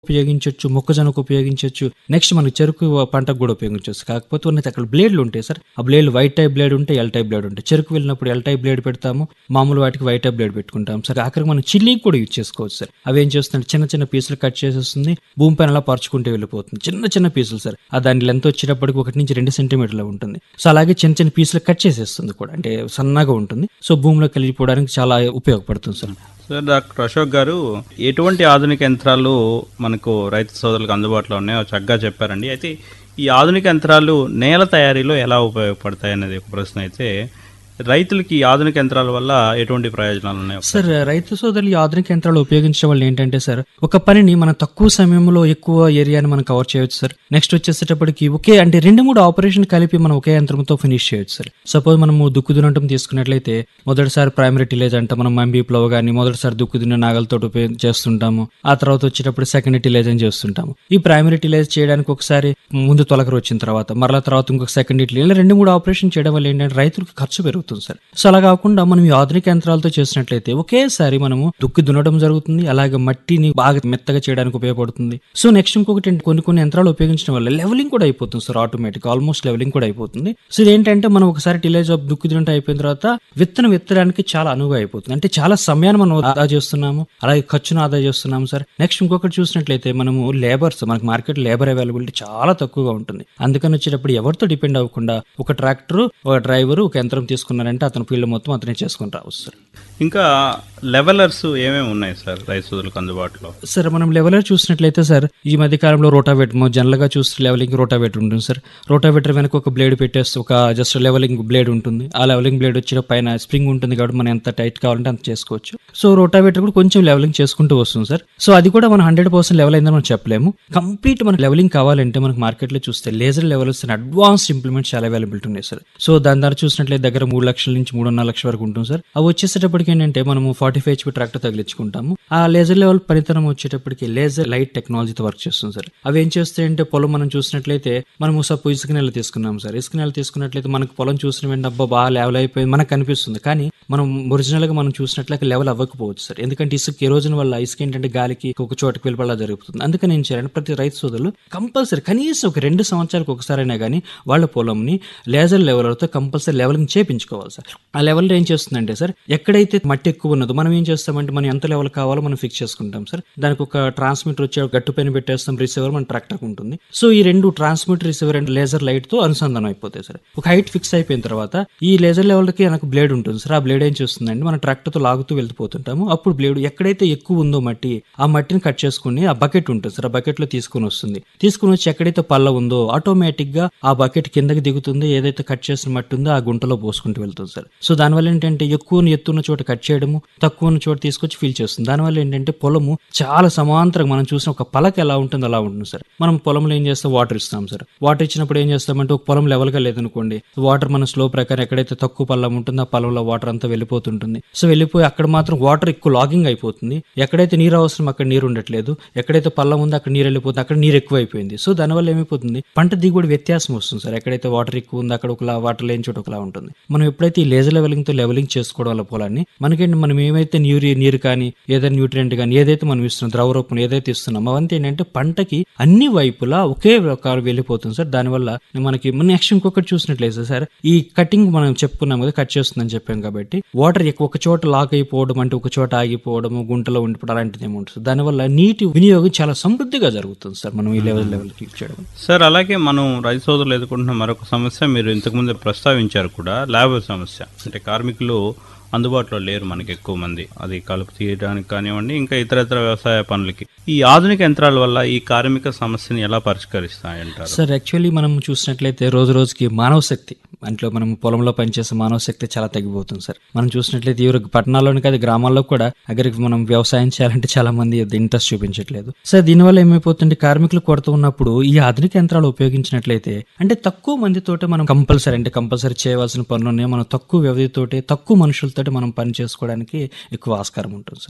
ఉపయోగించవచ్చు మొక్కజొన్నకు ఉపయోగించవచ్చు నెక్స్ట్ మనకి చెరుకు పంటకు కూడా ఉపయోగించవచ్చు కాకపోతే ఉన్నది అక్కడ బ్లేడ్లు ఉంటాయి సార్ ఆ బ్లేడ్లు వైట్ టైప్ బ్లేడ్ ఉంటే ఎల్ టైప్ బ్లేడ్ ఉంటాయి చెరుకు వెళ్ళినప్పుడు ఎల్ టైప్ బ్లేడ్ పెడతాము మామూలు వాటికి వైట్ టైప్ బ్లేడ్ పెట్టుకుంటాం సార్ ఆఖరికి మనం చిల్లీకి కూడా యూజ్ చేసుకోవచ్చు సార్ అవి ఏం చేస్తుంటే చిన్న చిన్న పీసులు కట్ చేసేస్తుంది భూమి పైన అలా పరుచుకుంటూ వెళ్ళిపోతుంది చిన్న చిన్న పీసులు సార్ ఆ దాని లెంత్ వచ్చేటప్పటికి ఒకటి నుంచి రెండు సెంటీమీటర్లు ఉంటుంది సో అలాగే చిన్న చిన్న పీసులు కట్ చేసేస్తుంది కూడా అంటే సన్నగా ఉంటుంది సో భూమిలోకి వెళ్ళిపోవడానికి చాలా ఉపయోగపడుతుంది సార్ సార్ డాక్టర్ అశోక్ గారు ఎటువంటి ఆధునిక యంత్రాలు మనకు రైతు సోదరులకు అందుబాటులో ఉన్నాయో చక్కగా చెప్పారండి అయితే ఈ ఆధునిక యంత్రాలు నేల తయారీలో ఎలా ఉపయోగపడతాయి అనేది ఒక ప్రశ్న అయితే రైతులకి ఈ ఆధునిక యంత్రాల వల్ల ఎటువంటి ప్రయోజనాలు ఉన్నాయి సార్ రైతు సోదరులు ఈ ఆధునిక యంత్రాలు ఉపయోగించడం వల్ల ఏంటంటే సార్ ఒక పనిని మనం తక్కువ సమయంలో ఎక్కువ ఏరియాని మనం కవర్ చేయొచ్చు సార్ నెక్స్ట్ వచ్చేసేటప్పటికి ఒకే అంటే రెండు మూడు ఆపరేషన్ కలిపి మనం ఒకే యంత్రంతో ఫినిష్ చేయొచ్చు సార్ సపోజ్ మనము దుక్కు దున్నటం తీసుకున్నట్లయితే మొదటిసారి ప్రైమరీ టిలేజ్ అంటే మనం మంబీ ప్లవ్ కానీ మొదటిసారి దుక్కు దున్న నాగలతో ఉపయోగ చేస్తుంటాము ఆ తర్వాత వచ్చేటప్పుడు సెకండ్ టిలేజ్ అని చేస్తుంటాము ఈ ప్రైమరీ టిలేజ్ చేయడానికి ఒకసారి ముందు తొలకరు వచ్చిన తర్వాత మరలా తర్వాత ఇంకొక సెకండ్ టిలేజ్ ఇలా రెండు మూడు ఆపరేషన్ చేయడం వల్ల ఏంటంటే రైతులకు ఖర్చు పెరుగుతుంది సార్ సో అలా కాకుండా మనం ఈ ఆధునిక యంత్రాలతో చేసినట్లయితే ఒకేసారి మనము దుక్కి దున్నడం జరుగుతుంది అలాగే మట్టిని బాగా మెత్తగా చేయడానికి ఉపయోగపడుతుంది సో నెక్స్ట్ ఇంకొకటి ఏంటి, కొన్ని కొన్ని యంత్రాలు ఉపయోగించడం వల్ల లెవెలింగ్ కూడా అయిపోతుంది సార్ ఆటోమేటిక్ ఆల్మోస్ట్ లెవెలింగ్ కూడా అయిపోతుంది సో ఇదేంటంటే మనం ఒకసారి టిలేజ్ ఆఫ్ దుక్కి దున్నట అయిపోయిన తర్వాత విత్తనం విత్తడానికి చాలా అనువుగా అయిపోతుంది అంటే చాలా సమయాన్ని మనం ఆదా చేస్తున్నాము అలాగే ఖర్చును ఆదా చేస్తున్నాము సార్ నెక్స్ట్ ఇంకొకటి చూసినట్లయితే మనము లేబర్స్ మనకి మార్కెట్ లేబర్ అవైలబిలిటీ చాలా తక్కువగా ఉంటుంది అందుకని వచ్చేటప్పుడు ఎవరితో డిపెండ్ అవ్వకుండా ఒక ట్రాక్టర్ ఒక డ్రైవర్ ఒక యంత్రం తీసుకున్నారంటే అతని ఫీల్డ్ మొత్తం అతనే చేసుకుని రావచ్చు సార్ ఇంకా లెవెలర్స్ ఏమేమి ఉన్నాయి సార్ రైతు సోదరులకు అందుబాటులో సార్ మనం లెవెలర్ చూసినట్లయితే సార్ ఈ మధ్య కాలంలో రోటావేటర్ జనరల్ గా చూస్తే లెవెలింగ్ రోటావేటర్ ఉంటుంది సార్ రోటావేటర్ వెనక ఒక బ్లేడ్ పెట్టేస్తే ఒక జస్ట్ లెవెలింగ్ బ్లేడ్ ఉంటుంది ఆ లెవెలింగ్ బ్లేడ్ వచ్చిన పైన స్ప్రింగ్ ఉంటుంది కాబట్టి మనం ఎంత టైట్ కావాలంటే అంత చేసుకోవచ్చు సో రోటావేటర్ కూడా కొంచెం లెవెలింగ్ చేసుకుంటూ వస్తుంది సార్ సో అది కూడా మనం హండ్రెడ్ పర్సెంట్ లెవెల్ అయిందని మనం చెప్పలేము కంప్లీట్ మనకి లెవెలింగ్ కావాలంటే మనకి మార్కెట్ లో చూస్తే లేజర్ లెవెల్స్ అడ్వాన్స్డ్ ఇంప్లిమెంట్స్ చాలా అవైలబిలిటీ ఉన్నాయి సార్ సో దాని ద్వారా చూసినట్లయితే దగ్గర మూడు లక్షల నుంచి మూడున్నర లక్షల వరకు ఉంటుంది సార్ అవి వచ్చేసేటప్పటికి ఏంటంటే మనము ఫార్టీ ఫైవ్ హెచ్పి ట్రాక్టర్ తగిలించుకుంటాము ఆ లేజర్ లెవెల్ పనితనం వచ్చేటప్పటికి లేజర్ లైట్ టెక్నాలజీతో వర్క్ చేస్తుంది సార్ అవి ఏం చేస్తాయంటే పొలం మనం చూసినట్లయితే మనము సపోజ్ ఇసుక నెల తీసుకున్నాం సార్ ఇసుక నెల తీసుకున్నట్లయితే మనకు పొలం చూసిన వెంటనే అబ్బా బాగా లెవెల్ అయిపోయింది మనకు కనిపిస్తుంది కానీ మనం ఒరిజినల్ గా మనం చూసినట్లయితే లెవెల్ అవ్వకపోవచ్చు సార్ ఎందుకంటే ఇసుక ఈ రోజున వల్ల ఇసుక ఏంటంటే గాలికి ఒక చోటకి వెళ్ళిపల్లా జరుగుతుంది అందుకని ఏం చేయాలంటే ప్రతి రైతు సోదరులు కంపల్సరీ కనీసం ఒక రెండు సంవత్సరాలకు ఒకసారైనా కానీ వాళ్ళ పొలంని లేజర్ లెవెల్తో కంపల్సరీ లెవెలింగ్ చేపించుకోవాలి సార్ ఆ లెవెల్లో ఏం చేస్తుందంటే సార్ ఎక్కడైతే మట్టి ఎక్కువ ఉన్నదో మనం ఏం చేస్తామంటే మనం ఎంత లెవెల్ కావాలో మనం ఫిక్స్ చేసుకుంటాం సార్ దానికి ఒక ట్రాన్స్మిటర్ వచ్చే గట్టు పైన పెట్టేస్తాం రిసీవర్ మన ట్రాక్టర్ ఉంటుంది సో ఈ రెండు transmitter receiver and laser light తో అనుసంధానం అయిపోతాయి సార్ ఒక హైట్ ఫిక్స్ అయిపోయిన తర్వాత ఈ లేజర్ లెవెల్ కి మనకు బ్లేడ్ ఉంటుంది సార్ ఆ బ్లేడ్ ఏం చేస్తుందంటే మన ట్రాక్టర్ తో లాగుతూ వెళ్తుంటాము అప్పుడు బ్లేడ్ ఎక్కడైతే ఎక్కువ ఉందో మట్టి ఆ మట్టిని కట్ చేసుకుని ఆ బకెట్ ఉంటుంది సార్ ఆ బకెట్ లో తీసుకుని వస్తుంది తీసుకుని వచ్చి ఎక్కడైతే పల్ల ఉందో ఆటోమేటిక్ గా ఆ బకెట్ కిందకి దిగుతుంది ఏదైతే కట్ చేసిన మట్టి ఉందో ఆ గుంటలో పోసుకుంటూ వెళ్తుంది సార్ సో దానివల్ల ఏంటంటే ఎక్కువ ఎత్తున్న చోట కట్ చేయడము తక్కువ ఉన్న చోట తీసుకొచ్చి ఫిల్ చేస్తుంది దానివల్ల ఏంటంటే పొలము చాలా సమాంతరంగా మనం చూసిన ఒక పలక ఎలా ఉంటుంది అలా ఉంటుంది సార్ మనం పొలంలో ఏం చేస్తాం వాటర్ ఇస్తాం సార్ వాటర్ ఇచ్చినప్పుడు ఏం చేస్తామంటే ఒక పొలం లెవెల్ గా లేదనుకోండి వాటర్ మన స్లో ప్రకారం ఎక్కడైతే తక్కువ పల్లం ఉంటుందో ఆ పొలంలో వాటర్ అంతా వెళ్ళిపోతుంటుంది సో వెళ్ళిపోయి అక్కడ మాత్రం వాటర్ ఎక్కువ లాగింగ్ అయిపోతుంది ఎక్కడైతే నీరు అవసరం అక్కడ నీరు ఉండట్లేదు ఎక్కడైతే పల్లం ఉందో అక్కడ నీరు వెళ్ళిపోతుంది అక్కడ నీరు ఎక్కువ అయిపోయింది సో దానివల్ల ఏమైపోతుంది పంట దిగుబడి వ్యత్యాసం వస్తుంది సార్ ఎక్కడైతే వాటర్ ఎక్కువ ఉందో అక్కడ ఒకలా వాటర్ లేని చోట ఒకలా ఉంటుంది మనం ఎప్పుడైతే ఈ లేజర్ లెవెలింగ్ తో లెవెలింగ్ చేసుకోవడం వల్ల పొలాన్ని మనకేంటి మనం ఏమైతే నీరు నీరు కానీ ఏదైనా న్యూట్రియంట్ కానీ ఏదైతే మనం ఇస్తున్నాం ద్రవ రూపం ఏదైతే ఇస్తున్నాం అవంతా ఏంటంటే పంటకి అన్ని వైపులా ఒకే రకాలు వెళ్ళిపోతుంది సార్ దానివల్ల మనకి నెక్స్ట్ ఇంకొకటి చూసినట్లయితే సార్ ఈ కటింగ్ మనం చెప్పుకున్నాం కదా కట్ చేస్తుందని చెప్పాం కాబట్టి వాటర్ ఎక్కువ ఒక చోట లాక్ అయిపోవడం అంటే ఒక చోట ఆగిపోవడం గుంటలో ఉండిపోవడం అలాంటిది ఏమి ఉంటుంది దానివల్ల నీటి వినియోగం చాలా సమృద్ధిగా జరుగుతుంది సార్ మనం ఈ లెవెల్ లెవెల్ క్లిక్ చేయడం సార్ అలాగే మనం రైతు సోదరులు ఎదుర్కొంటున్న మరొక సమస్య మీరు ఇంతకుముందు ప్రస్తావించారు కూడా లేబర్ సమస్య అంటే కార్మికులు అందుబాటులో లేరు మనకి ఎక్కువ మంది అది కలుపు తీయడానికి కానివ్వండి ఇంకా ఇతర ఇతర వ్యవసాయ పనులకి ఈ ఆధునిక యంత్రాల వల్ల ఈ కార్మిక సమస్యని ఎలా పరిష్కరిస్తాయంటారు సార్ యాక్చువల్లీ మనం చూసినట్లయితే రోజు రోజుకి మానవ శక్తి అంట్లో మనం పొలంలో పనిచేసే మానవ శక్తి చాలా తగ్గిపోతుంది సార్ మనం చూసినట్లయితే ఇవరు పట్టణాల్లోని కాదు గ్రామాల్లో కూడా అక్కడికి మనం వ్యవసాయం చేయాలంటే చాలా మంది ఇంట్రెస్ట్ చూపించట్లేదు సార్ దీనివల్ల ఏమైపోతుంది కార్మికులు కొరత ఉన్నప్పుడు ఈ ఆధునిక యంత్రాలు ఉపయోగించినట్లయితే అంటే తక్కువ మందితోటే మనం కంపల్సరీ అంటే కంపల్సరీ చేయవలసిన పనులు ఉన్నాయి మనం తక్కువ వ్యవధితోటే తక్కువ మనుషులతోటి మనం పని చేసుకోవడానికి ఎక్కువ ఆస్కారం ఉంటుంది సార్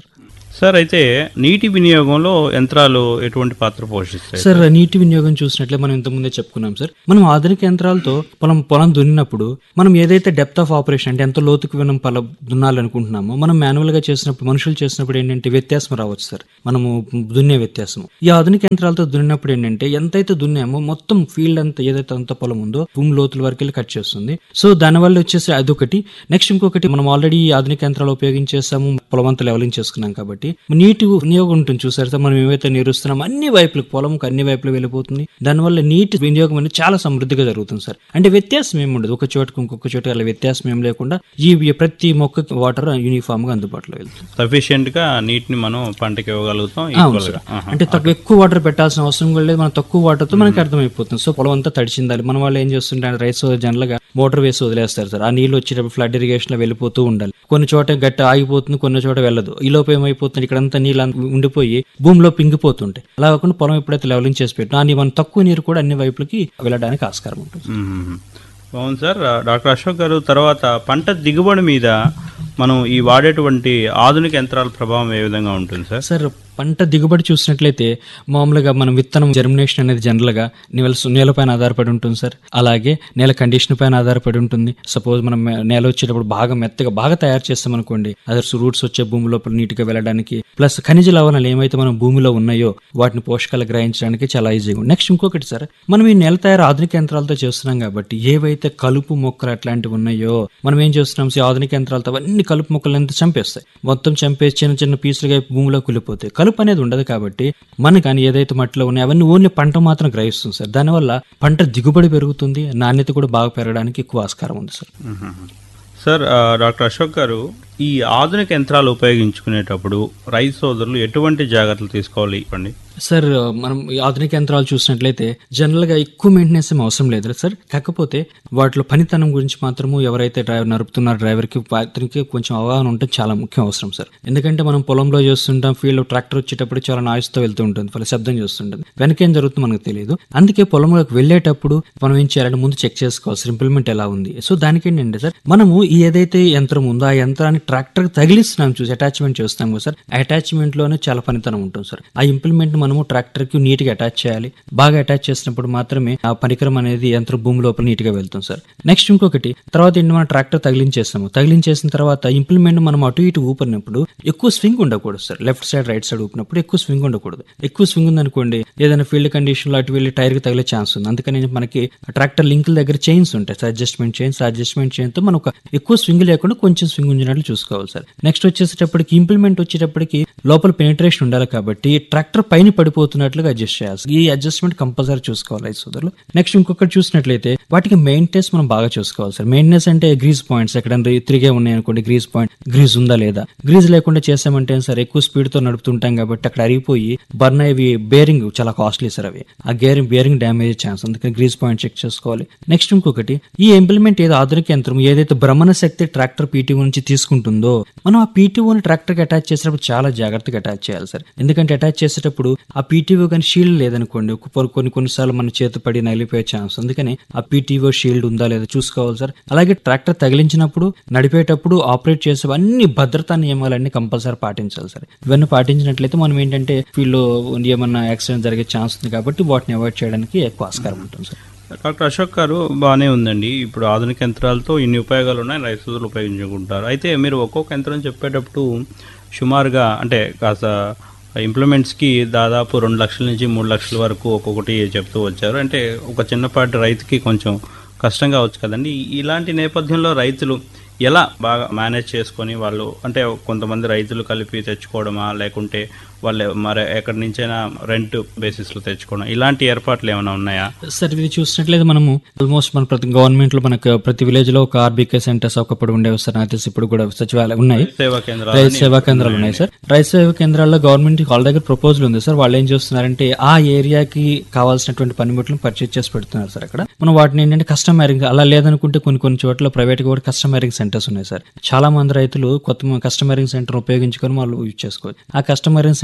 సార్ అయితే నీటి వినియోగంలో యంత్రాలు ఎటువంటి పాత్ర పోషిస్తాయి సార్ నీటి వినియోగం చూసినట్లే మనం ఇంతకుముందే చెప్పుకున్నాం సార్ మనం ఆధునిక యంత్రాలతో పొలం పొలం దున్నినప్పుడు మనం ఏదైతే డెప్త్ ఆఫ్ ఆపరేషన్ అంటే ఎంత లోతుకు మనం పొలం దున్నాలనుకుంటున్నామో మనం మాన్యువల్ గా చేసినప్పుడు మనుషులు చేసినప్పుడు ఏంటంటే వ్యత్యాసం రావచ్చు సార్ మనము దున్నే వ్యత్యాసం ఈ ఆధునిక యంత్రాలతో దున్నినప్పుడు ఏంటంటే ఎంతైతే దున్నామో మొత్తం ఫీల్డ్ అంతా ఏదైతే అంత పొలం ఉందో భూమి లోతుల వరకు వెళ్ళి కట్ చేస్తుంది సో దానివల్ల వచ్చేసి అదొకటి నెక్స్ట్ ఇంకొకటి మనం ఆల్రెడీ ఆధునిక యంత్రాలు ఉపయోగించేసాము పొలం అంతా లెవలింగ్ చేసుకున్నాం కాబట్టి నీటి వినియోగం ఉంటుంది చూసారు సార్ మనం ఏవైతే నీరుస్తున్నామో అన్ని వైపులకు పొలంకి అన్ని వైపులు వెళ్ళిపోతుంది దానివల్ల నీటి వినియోగం అనేది చాలా సమృద్ధిగా జరుగుతుంది సార్ అంటే వ్యత్యాసం ఏమి ఉండదు ఒక చోటుకు ఇంకొక చోటు అలా వ్యత్యాసం ఏం లేకుండా ఈ ప్రతి మొక్కకి వాటర్ యూనిఫామ్ గా అందుబాటులో వెళ్తుంది సఫిషియెంట్ గా నీటిని మనం పంటకి ఇవ్వగలుగుతాం అవును ఈక్వల్ సార్ గా ఆహా. అంటే తక్కువ ఎక్కువ వాటర్ పెట్టాల్సిన అవసరం కూడా లేదు మనం తక్కువ వాటర్ తో మనకి అర్థమైపోతుంది సో పొలం అంతా తడిచిందాలి మన వాళ్ళు ఏం చేస్తుంటారు రైస్ జనరల్ గా మోటార్ వేసి వదిలేస్తారు సార్ ఆ నీళ్లు వచ్చేటప్పుడు ఫ్లడ్ ఇరిగేషన్ లో వెళ్ళిపోతూ ఉండాలి కొన్ని చోట గట్టి ఆగిపోతుంది కొన్ని చోట వెళ్ళదు ఈ లోపు ఏమైపోతుంది ఇక్కడంతా నీళ్ళు అంత ఉండిపోయి భూమిలో పింగిపోతుంటాయి అలా కాకుండా పొలం ఎప్పుడైతే లెవలింగ్ చేసి పెట్టినా ఆ నీ- మన తక్కువ నీరు కూడా అన్ని వైపులకి వెళ్ళడానికి ఆస్కారం ఉంటుంది మ్మ్. బాగుంది సార్ డాక్టర్ అశోక్ గారు తర్వాత పంట దిగుబడి మీద మనం ఈ వాడేటువంటి ఆధునిక యంత్రాల ప్రభావం ఏ విధంగా ఉంటుంది సార్ సార్ పంట దిగుబడి చూసినట్లయితే మామూలుగా మనం విత్తనం జర్మినేషన్ అనేది జనరల్ గా నేల నేల పైన ఆధారపడి ఉంటుంది సార్ అలాగే నేల కండిషన్ పైన ఆధారపడి ఉంటుంది సపోజ్ మనం మే- నేల వచ్చేటప్పుడు బాగా మెత్తగా బాగా తయారు చేస్తాం అనుకోండి అదర్స్ రూట్స్ వచ్చే భూమి లోపల నీట్గా వెళ్ళడానికి ప్లస్ ఖనిజ లవణాలు ఏమైతే మనం భూమిలో ఉన్నాయో వాటిని పోషకాలు గ్రహించడానికి చాలా ఈజీగా ఉంది నెక్స్ట్ ఇంకొకటి సార్ మనం ఈ నేల తయారు ఆధునిక యంత్రాలతో చేస్తున్నాం కాబట్టి ఏవైతే కలుపు మొక్కలు అట్లాంటివి ఉన్నాయో మనం ఏం చేస్తున్నాం ఈ ఆధునిక యంత్రాలతో అవన్నీ కలుపు మొక్కలు ఎంత చంపేస్తాయి మొత్తం చంపేసి చిన్న చిన్న పీసులుగా భూమిలో కులిపోతాయి కలుపు అనేది ఉండదు కాబట్టి మన కానీ ఏదైతే మట్టిలో ఉన్నాయో అవన్నీ ఓన్లీ పంట మాత్రం గ్రహిస్తుంది సార్ దానివల్ల పంట దిగుబడి పెరుగుతుంది నాణ్యత కూడా బాగా పెరగడానికి ఎక్కువ ఆస్కారం ఉంది సార్ మ్మ్. సార్ ఆ, డాక్టర్ అశోక్ గారు ఈ ఆధునిక యంత్రాలు ఉపయోగించుకునేటప్పుడు రైతు సోదరులు ఎటువంటి జాగ్రత్తలు తీసుకోవాలి ఇవ్వండి సార్ మనం ఈ ఆధునిక యంత్రాలు చూసినట్లయితే జనరల్ గా ఎక్కువ మెయింటెనెన్స్ ఏం అవసరం లేదు సార్ కాకపోతే వాటిలో పనితనం గురించి మాత్రము ఎవరైతే డ్రైవర్ నడుపుతున్నారు డ్రైవర్ కి అతనికి కొంచెం అవగాహన ఉంటే చాలా ముఖ్యం అవసరం సార్ ఎందుకంటే మనం పొలంలో చేస్తుంటాం ఫీల్డ్ ట్రాక్టర్ వచ్చేటప్పుడు చాలా నాయిస్ తో వెళ్తూ ఉంటుంది వాళ్ళ శబ్దం చేస్తుంటుంది వెనక ఏం జరుగుతుందో మనకు తెలియదు అందుకే పొలంలోకి వెళ్ళేటప్పుడు మనం ఏం చేయాలంటే ముందు చెక్ చేసుకోవాలి సార్ ఇంప్లిమెంట్ ఎలా ఉంది సో దానికి ఏంటంటే సార్ మనము ఈ ఏదైతే యంత్రం ఉందో ఆ యంత్రాన్ని ట్రాక్టర్ తగిలిస్తున్నాం చూసి అటాచ్మెంట్ చేస్తాం కదా సార్ ఆ అటాచ్మెంట్ లోనే చాలా పనితనం ఉంటుంది సార్ ఆ ఇంప్లిమెంట్ మనము ట్రాక్టర్ కి నీట్ గా అటాచ్ చేయాలి బాగా అటాచ్ చేసినప్పుడు మాత్రమే ఆ పరికరం అనేది యంత్రం భూమి లోపల నీట్ గా వెళ్తుంది సార్ నెక్స్ట్ ఇంకొకటి తర్వాత ఏంటి మనం ట్రాక్టర్ తగిలించేస్తాము తగిలించేసిన తర్వాత ఇంప్లిమెంట్ మనం అటు ఇటు ఊపినప్పుడు ఎక్కువ స్వింగ్ ఉండకూడదు sir left side right side ఊపినప్పుడు ఎక్కువ స్వింగ్ ఉండకూడదు ఎక్కువ స్వింగ్ ఉందనుకోండి ఏదైనా ఫీల్డ్ కండిషన్ లో అటు వెళ్ళి టైర్ కి తగిలే ఛాన్స్ ఉంది అందుకని మనకి ట్రాక్టర్ లింకుల దగ్గర చైన్స్ ఉంటాయి sir adjustment chains adjustment chain తో మనం ఒక ఎక్కువ స్వింగ్ లేకుండా కొంచెం స్వింగ్ ఉంచినట్లు చూసుకోవాలి సార్ నెక్స్ట్ వచ్చేసేటప్పటికి ఇంప్లిమెంట్ వచ్చేటప్పటికి లోపల పెనిట్రేషన్ ఉండాలి కాబట్టి ట్రాక్టర్ పైన పడిపోతున్నట్లుగా అడ్జస్ట్ చేయాలి ఈ అడ్జస్ట్మెంట్ కంపల్సరీ చూసుకోవాలి రైతు సోదరులు నెక్స్ట్ ఇంకొకటి చూసినట్లయితే వాటికి మెయింటెనెన్స్ మనం బాగా చూసుకోవాలి సార్ మెయింటెనెన్స్ అంటే గ్రీజ్ పాయింట్స్ ఎక్కడైనా తిరిగే ఉన్నాయి అనుకోండి గ్రీజ్ పాయింట్ గ్రీజ్ ఉందా లేదా గ్రీజ్ లేకుండా చేసామంటే సార్ ఎక్కువ స్పీడ్ తో నడుపుతుంటాం కాబట్టి అక్కడ అరిగిపోయి బర్న్ అవి బేరింగ్ చాలా కాస్ట్లీ సార్ అవి ఆ గేరింగ్ బేరింగ్ డ్యామేజ్ ఛాన్స్ అందుకని గ్రీజ్ పాయింట్ చెక్ చేసుకోవాలి నెక్స్ట్ ఇంకొకటి ఈ ఇంప్లిమెంట్ ఏదో ఆధునిక యంత్రం ఏదైతే భ్రమణ శక్తి ట్రాక్టర్ పీటీఓ నుంచి తీసుకుంటుందో మనం ఆ పీటీఓని ట్రాక్టర్ కి అటాచ్ చేసేటప్పుడు చాలా జాగ్రత్తగా అటాచ్ చేయాలి సార్ ఎందుకంటే అటాచ్ చేసేటప్పుడు ఆ పీటీఓ కానీ షీల్డ్ లేదనుకోండి ఒక- కొన్ని కొన్నిసార్లు మన చేతి పడి నలిపోయే ఛాన్స్ అందుకని ఆ పీటీఓ షీల్డ్ ఉందా లేదా చూసుకోవాలి సార్ అలాగే ట్రాక్టర్ తగిలించినప్పుడు నడిపేటప్పుడు ఆపరేట్ చేసే అన్ని భద్రతా నియమాలన్నీ కంపల్సరీ పాటించాలి సార్ ఇవన్నీ పాటించినట్లయితే మనం ఏంటంటే ఫీల్డ్ లో ఏమన్నా యాక్సిడెంట్ జరిగే ఛాన్స్ ఉంది కాబట్టి వాటిని అవాయిడ్ చేయడానికి ఎక్కువ ఆస్కారం ఉంటుంది సార్ డాక్టర్ అశోక్ గారు బాగానే ఉందండి ఇప్పుడు ఆధునిక యంత్రాలతో ఇన్ని ఉపయోగాలు ఉన్నాయి రైతు సోదరులు ఉపయోగించుకుంటారు అయితే మీరు ఒక్కొక్క యంత్రం చెప్పేటప్పుడు సుమారుగా అంటే కాస్త ఇంప్లిమెంట్స్కి దాదాపు రెండు లక్షల నుంచి మూడు లక్షల వరకు ఒక్కొక్కటి చెప్తూ వచ్చారు అంటే ఒక చిన్నపాటి రైతుకి కొంచెం కష్టంగా వచ్చు కదండి ఇలాంటి నేపథ్యంలో రైతులు ఎలా బాగా మేనేజ్ చేసుకొని వాళ్ళు అంటే కొంతమంది రైతులు కలిపి తెచ్చుకోవడమా లేకుంటే వాళ్ళు మరి ఎక్కడి నుంచైనా రెంట్ బేసిస్లో తెచ్చుకోవడం ఇలాంటి ఏర్పాట్లు ఏమైనా ఉన్నాయా సార్ ఇది చూసినట్లయితే మనము ఆల్మోస్ట్ మన ప్రతి గవర్నమెంట్ లో మనకు ప్రతి విలేజ్ లో ఒక ఆర్బీకే సెంటర్స్ ఒకప్పుడు ఉండేవి సార్ నాకు తెలిసి ఇప్పుడు కూడా సచివాలయం ఉన్నాయి సేవా కేంద్రాలు రైతు సేవా కేంద్రాలు ఉన్నాయి సార్ రైతు సేవా కేంద్రాల్లో గవర్నమెంట్ వాళ్ళ దగ్గర ప్రపోజల్ ఉంది సార్ వాళ్ళు ఏం చేస్తున్నారంటే ఆ ఏరియాకి కావాల్సినటువంటి పనిముట్లను పర్చేజ్ చేసి పెడుతున్నారు సార్ అక్కడ మనం వాటిని ఏంటంటే కస్టమైరింగ్ అలా లేదనుకుంటే కొన్ని కొన్ని చోట్ల ప్రైవేట్ కూడా కస్టమైరింగ్ సెంటర్స్ ఉన్నాయి సార్ చాలా మంది రైతులు కొత్త కస్టమైరింగ్ సెంటర్ ఉపయోగించుకొని వాళ్ళు యూజ్ చేసుకోవచ్చు ఆ కస్టమైరింగ్ సెంటర్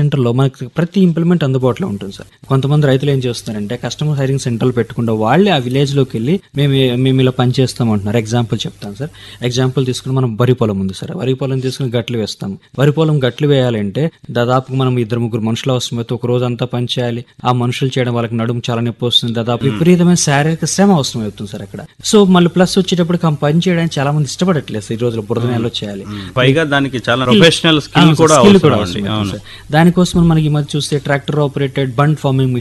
సెంటర్లో మనకి ప్రతి ఇంప్లిమెంట్ అందుబాటులో ఉంటుంది సార్ కొంతమంది రైతులు ఏం చేస్తున్నారంటే కస్టమర్ హైరింగ్ సెంటర్లు పెట్టుకుంటే వాళ్ళే ఆ విలేజ్ లోకి వెళ్ళి మేము మేము ఇలా పని చేస్తాం అంటున్నారు ఎగ్జాంపుల్ చెప్తాను సార్ ఎగ్జాంపుల్ తీసుకుని మనం వరి పొలం ఉంది సార్ వరి పొలం తీసుకుని గట్లు వేస్తాం వరి పొలం గట్లు వేయాలంటే దాదాపు మనం ఇద్దరు ముగ్గురు మనుషులు అవసరమైతే ఒక రోజు అంతా పని చేయాలి ఆ మనుషులు చేయడం వాళ్ళకి నడుము చాలా నొప్పి వస్తుంది దాదాపు విపరీతమైన శారీరక శ్రమ అవసరం అవుతుంది సార్ అక్కడ సో మళ్ళీ ప్లస్ వచ్చేటప్పుడు ఆ పని చేయడానికి చాలా మంది ఇష్టపడట్లేదు సార్ ఈ రోజుల్లో బురద నెలలో చేయాలి పైగా దానికి చాలా ప్రొఫెషనల్ స్కిల్ అవును సార్, కూడా skill అవసరం కూడా అండి అవసరం అవును సార్. దానికోసం మనకి ఈ మధ్య చూస్తే ట్రాక్టర్ ఆపరేటెడ్ బండ్ ఫార్మింగ్